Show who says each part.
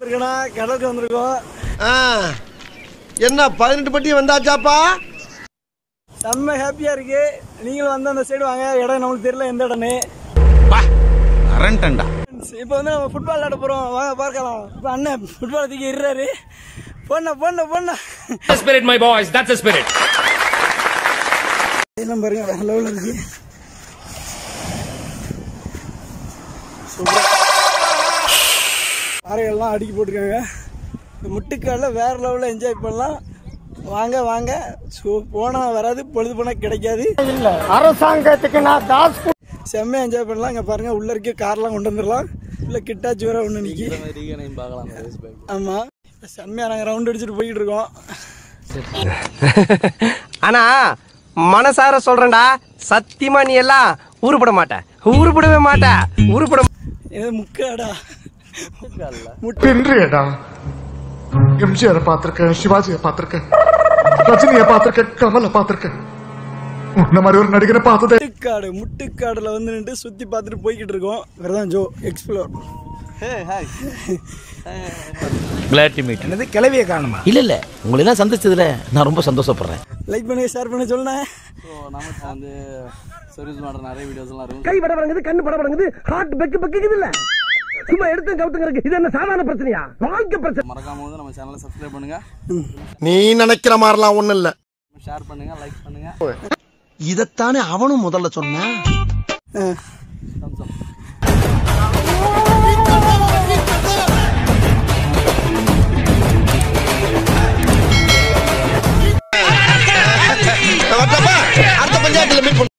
Speaker 1: இருக்கேண்ணா கடலுக்கு வந்திருக்கோம்
Speaker 2: ஆ, என்ன பதினெட்டு பட்டி வந்தாச்சாப்பா
Speaker 1: செம்ம ஹாப்பியா இருக்கு நீங்களும் வந்து அந்த சைடு வாங்க இடம் நம்மளுக்கு தெரியல எந்த இடம்னு
Speaker 3: அரண்டண்டா
Speaker 1: இப்போ வந்து நம்ம ஃபுட்பால் விளையாட போறோம் வாங்க பார்க்கலாம் இப்போ அண்ணன் ஃபுட்பால் தூக்கி இருறாரு பொண்ண பொண்ண பொண்ண
Speaker 4: the spirit, my boys. That's the spirit.
Speaker 1: என்ன பாருங்க வேற லெவலில் இருக்கு சூப்பர் பாறைகள்லாம் அடுக்கி போட்டிருக்காங்க இந்த முட்டுக்காலில் வேற லெவலில் என்ஜாய் பண்ணலாம் வாங்க வாங்க ஸோ போனால் வராது பொழுது போனால் கிடைக்காது
Speaker 5: அரசாங்கத்துக்கு நான் காசு
Speaker 1: செம்மையாக என்ஜாய் பண்ணலாம் இங்கே பாருங்க உள்ள இருக்க கார்லாம் கொண்டு வந்துடலாம் இல்லை கிட்டாச்சு வர ஒன்று நிற்கி ஆமாம் செம்மையாக நாங்கள் ரவுண்ட் அடிச்சுட்டு போய்கிட்டு இருக்கோம்
Speaker 6: ஆனா மனசார சொல்றேன்டா சத்தியமா நீ எல்லாம் உருப்பட மாட்ட உருப்படவே மாட்ட உருப்பட
Speaker 1: இது முக்காடா
Speaker 5: பின்றியடா எம்ஜிஆர் பார்த்திருக்கேன் சிவாஜியை பார்த்திருக்கேன் ரஜினியை பார்த்திருக்கேன் கமலை பார்த்திருக்கேன் உன்ன மாதிரி ஒரு நடிகரை பார்த்ததே
Speaker 1: முட்டுக்காடு முட்டுக்காடுல வந்து நின்று சுற்றி பார்த்துட்டு போய்கிட்டு இருக்கோம் இவர்தான் Jo explore
Speaker 4: Glad to meet you.
Speaker 1: என்னது கிளவிய காணுமா
Speaker 7: இல்ல இல்ல உங்களை எல்லாம் சந்திச்சதுல நான் ரொம்ப சந்தோஷப்படுறேன்
Speaker 1: லைக் பண்ணுங்க ஷேர் பண்ண சொல்லுண்ணே
Speaker 6: கை பட படங்குது கண்ணு பட படங்குது ஹார்ட் பெக்கு பெக்குது இல்ல சும்மா எடுத்து கவுத்துங்க இது என்ன சாதாரண பிரச்சனையா வாழ்க்கை பிரச்சனை
Speaker 2: நீ நினைக்கிற மாதிரிலாம் ஒண்ணும் இல்ல இதத்தானே அவனும் முதல்ல சொன்னான்
Speaker 1: ஆ.